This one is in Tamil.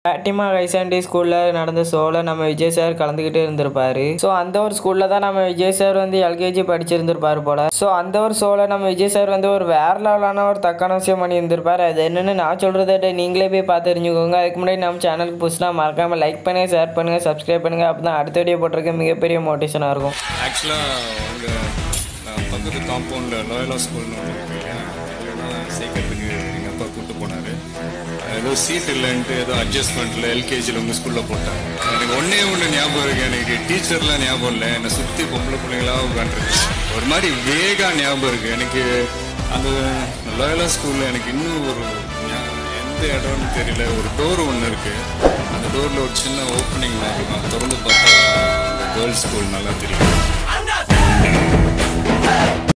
ஃபேட்டிமா ஹைசாண்டி ஸ்கூலில் நடந்த ஷோவில் நம்ம விஜய் சார் கலந்துக்கிட்டு இருந்திருப்பாரு ஸோ அந்த ஒரு ஸ்கூலில் தான் நம்ம விஜய் சார் வந்து எல்கேஜி படிச்சிருந்திருப்பாரு போல ஸோ அந்த ஒரு ஷோவில் நம்ம விஜய் சார் வந்து ஒரு வேற லெவலான ஒரு தக்கான விஷயம் பண்ணி இருந்திருப்பாரு அது என்னன்னு நான் சொல்கிறத நீங்களே போய் பார்த்து தெரிஞ்சுக்கோங்க அதுக்கு முன்னாடி நம்ம சேனலுக்கு புதுசுனா மறக்காமல் லைக் பண்ணுங்கள் ஷேர் பண்ணுங்கள் சப்ஸ்கிரைப் பண்ணுங்கள் அப்போ தான் அடுத்த வீடியோ போட்டிருக்க மிகப்பெரிய மோட்டிவேஷனாக இருக்கும் ஆக்சுவலாக அவங்க பக்கத்து காம்பவுண்டில் லோயலா ஸ்கூல்னு ஒன்று இருக்கு இல்லையா அங்கெல்லாம் சேர்க்கறதுக்கு எங்கள் அப்பா கூப்பிட்டு போனார் ஏதோ சீட் இல்லைன்ட்டு ஏதோ அட்ஜஸ்ட்மெண்ட்டில் எல்கேஜியில் உங்கள் ஸ்கூலில் போட்டாங்க எனக்கு ஒன்றே ஒன்று ஞாபகம் இருக்கு எனக்கு டீச்சர்லாம் ஞாபகம் இல்லை என்னை சுற்றி பொம்பளை பிள்ளைங்களாக உட்காந்துருக்கு ஒரு மாதிரி வேகா ஞாபகம் இருக்குது எனக்கு அந்த லோயலா ஸ்கூலில் எனக்கு இன்னும் ஒரு ஞா- எந்த இடம்னு தெரியல ஒரு டோர் ஒன்று இருக்குது அந்த டோரில் ஒரு சின்ன ஓப்பனிங் இருக்கும் திறந்து பார்த்தா கேர்ள்ஸ் ஸ்கூல் நல்லா தெரியும்